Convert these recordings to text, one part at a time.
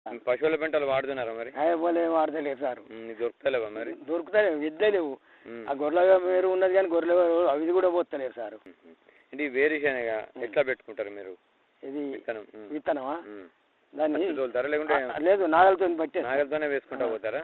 పశువుల పెంటలు వాడుతున్నారా మరి పోలే వాడతలేదు సార్ ఉమ్, నీకు దొరుకుతలేవా మరి దొరుకుతాయి విద్య లేవు ఉమ్. ఆ గొర్రెల వేరు ఉన్నది కానీ గొర్రెల వేరు అవి కూడా పోతలేరు సార్ ఉమ్. అంటే ఈ వేరుశనగ ఎట్లా పెట్టుకుంటారు మీరు ఇది విత్తనం ఉమ్. విత్తనమా ఉమ్. దాన్ని పచ్చి తోలుతారా లేకుంటే ఆ, లేదు నాగలతో పట్టే నాగలతోనే వేసుకుంటా పోతారా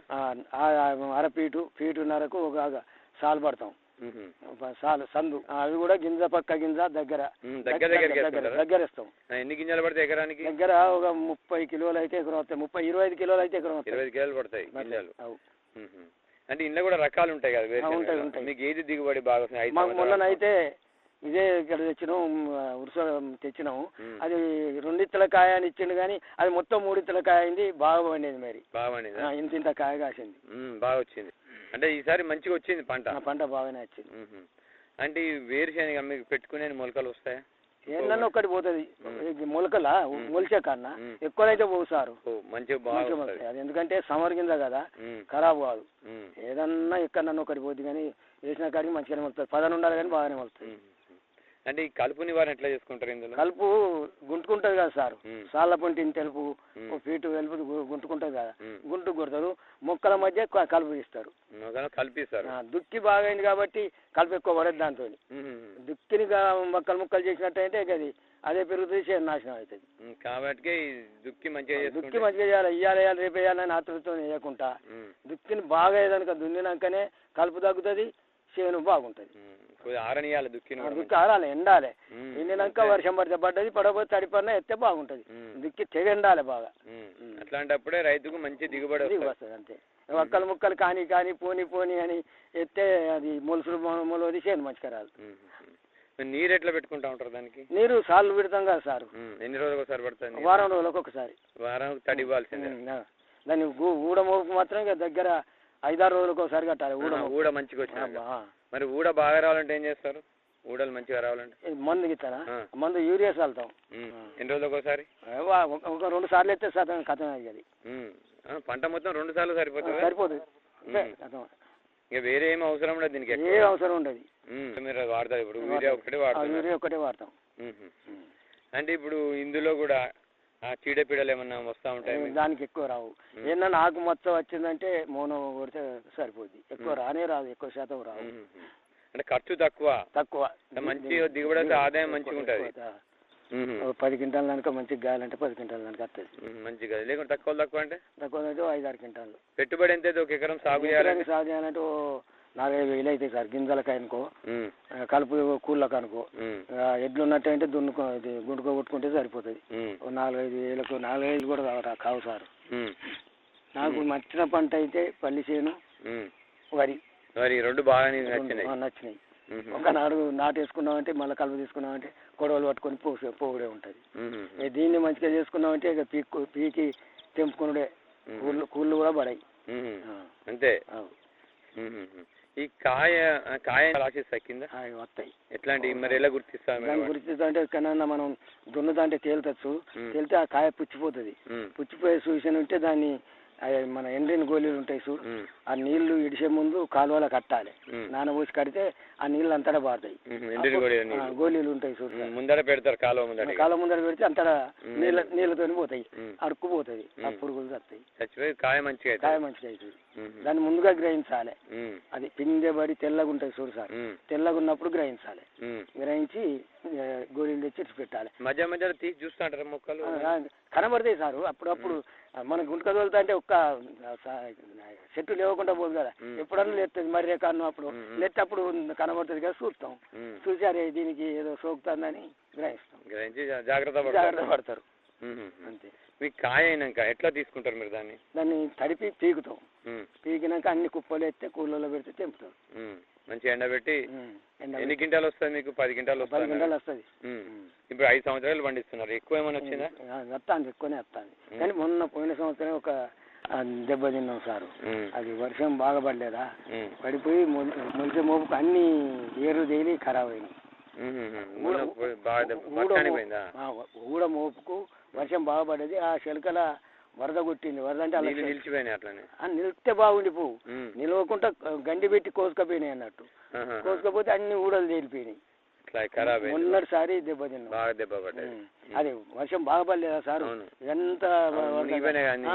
అర ఫీటు ఫీటున్నరకు ఒక సాలు పడతాం ఉహు. ఒక సాలు సందు ఆ, అవి కూడా గింజ పక్క గింజ దగ్గర ఉమ్, దగ్గర దగ్గరికి దగ్గర వేసుకుంటారా దగ్గర ఇస్తాం ఆ, ఎన్ని గింజలు పడతాయి ఎకరానికి దగ్గర ఒక ముప్పై కిలోలు అయితే ఎకరం వస్తాయి ముప్పై ఇరవై ఐదు కిలోలు అయితే ఎకరం వస్తాయి ఇరవై కిలోలు పడతాయి గింజలు అవు. ఉహు. అంటే ఇంట్లో కూడా రకాలు ఉంటాయి కదా ఆ, ఉంటాయి, వేరుశనగలో. ఉంటాయి. మీకు ఏది దిగుబడి బాగా వస్తుంది? ఐదు మాకు సంవత్సరాలు? మొన్ననైతే ఇదే ఇక్కడ తెచ్చినాం ఉరుస తెచ్చినాము ఉమ్. అది రెండిత్తల కాయ అని ఇచ్చిండు కానీ అది మొత్తం మూడిత్తల కాయ అయింది బాగా పండేది మరి బాగా పండిందా? ఆ, ఇంత ఇంత కాయ కాసింది ఉమ్, బాగా వచ్చింది అంటే ఈసారి మంచిగా వచ్చింది పంట ఆ పంట బాగానే వచ్చింది ఉహు. అంటే ఈ వేరుశనగ మీకు పెట్టుకునే మొలకలు వస్తాయా ఏందన్నా ఒక్కటి పోతుంది మొలకల మొలిచే కన్నా ఉమ్. ఎక్కువైతే పోవు సారు ఓ, మంచిగా బాగా మంచిగా వస్తుంది వస్తాయి. అది ఎందుకంటే సమర్ కింద కదా ఉమ్, ఖరాబ్ కాదు ఉమ్, ఏదన్నా ఎక్కడన్నా ఒకటి పోద్ది కానీ వేసిన కాడికి మంచిగానే మొలుతుంది పదన ఉండాలి కానీ బాగానే మొలుతుంది ఉమ్. అంటే ఈ కలుపు నివారణ ఎట్లా చేసుకుంటారు ఇందులో కలుపు గుంటుకుంటది కదా సార్ ఉమ్. సాళ్ళ పొంటిని తెలుపు ఉమ్. ఓ ఫీటు వెలుపు గు- గుంటుకుంటది కదా ఉమ్. గుంటు కొడతారు మొక్కల మధ్య క- కలుపు ఇస్తారు ఒకవేళ కలిపిస్తారు ఆ, దుక్కి బాగైంది కాబట్టి కలుపు ఎక్కువ పడదు దాంతో ఉమ్, దుక్కిని గా- మొక్కలు ముక్కలు చేసినట్టయితే ఇక అది అదే పెరుగుతుంది చేను నాశనం అవుతుంది ఉమ్, కాబట్టి ఈ దుక్కి మంచిగా దుక్కి చేసుకుంటే మంచిగా చేయాలి ఇయ్యాలి వేయాలి రేపు వేయాలని ఆతృతో వేయకుండా ఉమ్, దుక్కిని బాగా ఏదనుక దున్నినాకనే కలుపు తగ్గుతుంది చేను బాగుంటుంది ఉమ్, కొద్దిగా ఆరనియాలి దుక్కిని ఆ కూడా దుక్కి ఆరాలి ఎండాలి ఉమ్, ఎండినాక వర్షం పడితే పడ్డది పడకపోతే తడిపడినా ఎత్తే బాగుంటుంది ఉమ్, దుక్కి తెగ ఎండాలి బాగా ఉమ్, అట్లాంటప్పుడే రైతుకు మంచి దిగుబడి దిగి వస్తుంది వస్తుంది అంతే ఒక్కలు ముక్కలు కానీ కానీ పోని పోని అని ఎత్తే అది మొలుసులు మొలవది చేను మంచిగా రాదు ఉమ్, ఉమ్. మరి నీరు ఎట్లా పెట్టుకుంటా ఉంటారు దానికి నీరు సార్లు పెడతాం కదా సార్ ఉమ్, ఎన్ని రోజులకు ఒకసారి పడుతుంది నీరు? వారం రోజులకు ఒకసారి వారానికి తడి ఇవ్వాల్సిందే ఉమ్, ఆ. దాన్ని ఊ- ఊడ మోపు మాత్రం ఇక దగ్గర ఐదారు రోజులకు ఒకసారి కట్టాలి ఊడ ఆహా, మోపు. ఊడ మంచిగా వచ్చినాక ఆ, మరి ఊడ బాగా రావాలంటే ఏం చేస్తారు ఊడలు మంచిగా రావాలంటే ఇది మందు గిస్తానా ఆ. మందు యూరియా చల్లుతాం ఉమ్, ఎన్ని రోజులకు ఒకసారి ఒక ఒక రెండు సార్లు ఎత్తే శాతం కథం అయ్యి అది ఉమ్, ఆ, పంట మొత్తం రెండు సార్లు సరిపోతుంది సరిపోతుంది అంతే, ఉమ్. కథం. ఇక వేరే ఏం అవసరం ఉండదు దీనికి ఏ ఎక్కువ. అవసరం ఉండదు ఉమ్, మీరు అది వాడతారు ఇప్పుడు వీడియో ఒకటి ఆ వాడుతున్నారు యూరియా ఒకటే వాడతాం ఉహు. అంటే ఇప్పుడు ఇందులో కూడా ఆ చీడపీడలు ఏమన్నా వస్తూ ఉంటాయి మీకు? దానికి ఎక్కువ రావు ఏంటన్నా ఆకు మొత్తం వచ్చిందంటే మౌనం కొడితే సరిపోద్ది ఎక్కువ రానే రాదు ఎక్కువ శాతం రావు ఉహు. అంటే ఖర్చు తక్కువ తక్కువ మంచి దిగుబడి వస్తే ఆదాయం మంచిగా ఉంటుంది ఉహు. ఓ పది క్వింటాల దానిక మంచిగా గాయాలంటే పది క్వింటాల దానికి వస్తుంది ఉహు, మంచిగా లేకుంటే తక్కువ తక్కువ అంటే తక్కువ అంటే ఓ ఐదు ఆరు క్వింటాలు పెట్టుబడి ఎంత అయితే ఒక ఎకరం సాగు చేయాలంటే ఎకరానికి సాగు చేయాలంటే ఓ నాలుగైదు వేలు అవుతాయి సార్ గింజలకి అనుకో ఉమ్, ఆ, కలుపు కూళ్ళకి అనుకో ఉమ్, ఆ, ఎడ్లు ఉన్నట్టయితే దున్నుకో ఇది గుండుకో కొట్టుకుంటే సరిపోతుంది ఉమ్, ఓ నాలుగైదు వేలకు నాలుగైదు కూడా కావు కావు సార్ ఉమ్, నాకు నచ్చిన పంట అయితే పల్లి చేను ఉమ్. వరి మరి ఈ రెండు బాగా నీకు రెండు, నచ్చినాయి ఆ, నచ్చినాయి ఉహు, ఒకనాడు నాటేసుకున్నామంటే మళ్ళీ కలుపు తీసుకున్నామంటే కొడవలు పట్టుకొని పోసే పోవుడే ఉంటుంది ఉహు, ఇక దీన్ని మంచిగా చేసుకున్నామంటే ఇక పీక్కు పీకి తెంపుకునుడే ఉహు, కూళ్ళు కూళ్ళు కూడా పడాయి ఉహు. ఆ, అంతే అవు. ఉహు, ఉహు. ఈ కాయ ఆ కాయ రాసిస్తా కింద ఆ, ఇవి వస్తాయి ఎట్లాంటి మరి ఎలా గుర్తిస్తాం దాని గురించి అంటే కన్నా మనం దున్నుదంటే తేలుతచ్చు ఉమ్. తేలితే ఆ కాయ పుచ్చిపోతుంది పుచ్చిపోయే సూచన ఉంటే దాన్ని ఆ మన ఎండిన గోళీలు ఉంటాయి చూడు ఆ నీళ్లు ఇడిసే ముందు కాలువలో కట్టాలి నానబోసి కడితే ఆ నీళ్ళు అంతటా పారుతాయి ఎండిన కూడా ఆ, గోళీలు ఉంటాయి చూడు ఉమ్, ముందర పెడతారు కాలువ ముందర కాలం ముందర పెడితే అంతటా నీళ్ళ నీళ్ళతో పోతాయి ఉమ్. అడుక్కుపోతుంది ఆ పురుగులు వస్తాయి చచ్చిపోయి కాయ మంచిగా కాయ అవుతుంది మంచిగా అవుతుంది ఉమ్, దాన్ని ముందుగా గ్రహించాలి ఉమ్, అది పిందె పడి తెల్లగా ఉంటుంది చూడు సార్ ఉమ్, తెల్లగా ఉన్నప్పుడు గ్రహించాలి ఉమ్. గ్రహించి ఆ, గోళీలు తెచ్చి ఇటు పెట్టాలి మధ్య మధ్యలో తీసి చూస్తా అంటారా మొక్కలు ఆ, కనబడతాయి సారు అప్పుడప్పుడు ఆ, మన గుంటక తోలుతా అంటే ఒక్క ఆ, సా- చెట్టు లేవకుండా పోదు కదా ఉమ్. ఎప్పుడన్నా లేస్తుంది మరి రేకాను అప్పుడు ఉమ్. లేటప్పుడు కనబడుతుంది కదా చూస్తాం ఉమ్. చూసి అరే దీనికి ఏదో సోకుతుందని గ్రహిస్తాం గ్రహించి జా- జాగ్రత్త జాగ్రత్త పడతారు పడతారు ఉమ్, ఉమ్. అంతే మీకు కాయ అయినాక ఎట్లా తీసుకుంటారు మీరు దాన్ని దాన్ని తడిపి పీకుతాం ఉమ్, పీకినాక అన్ని కుప్పలు ఎత్తే కూలలో పెడితే తెంపుతాం ఉమ్. మంచిగా ఎండబెట్టి ఉమ్. ఎండ ఎన్ని క్వింటాలు వస్తుంది మీకు పది క్వింటాలు పది వస్తుంది గంటలు వస్తుంది ఇప్పుడు ఐదు సంవత్సరాలు పండిస్తున్నారు ఎక్కువ ఏమైనా వచ్చిందా వస్తాను ఎక్కువనే వస్తాను కానీ మొన్న పోయిన సంవత్సరం ఒక ఆ, దెబ్బ తిన్నాం సారు ఉమ్, అది వర్షం బాగా పడలేదా ఉమ్, పడిపోయి మొలిసే మోపుకు అన్ని ఏరు తేలి ఖరాబ్ అయినాయి ఉమ్, ఉమ్, ఉమ్. మొన్న పోయి బాగా దెబ్బ- ఊడ వర్షానికి మో- పోయిందా ఆ, ఊడ మోపుకు వర్షం బాగా పడ్డది ఆ శిలకల వరద కొట్టింది వరద అంటే అలా నీళ్ళు నిలిచిపోయినాయి అట్లనే ఆ, నిలిస్తే బాగుండి పువ్వు ఉమ్, నిలవకుండా గండి పెట్టి కోసుకపోయినాయి అన్నట్టు ఆహా. కోసుకపోతే అన్ని ఊడలు తేలిపోయినాయి ఇట్లా ఖరాబ్ అయింది మొన్నటిసారి దెబ్బ తిన్నాం బాగా దెబ్బ పడ్డది ఉమ్. అది వర్షం బాగా పడలేదా సార్ అవును. ఎంత అవును, మునిగిపోయినాయి కానీ.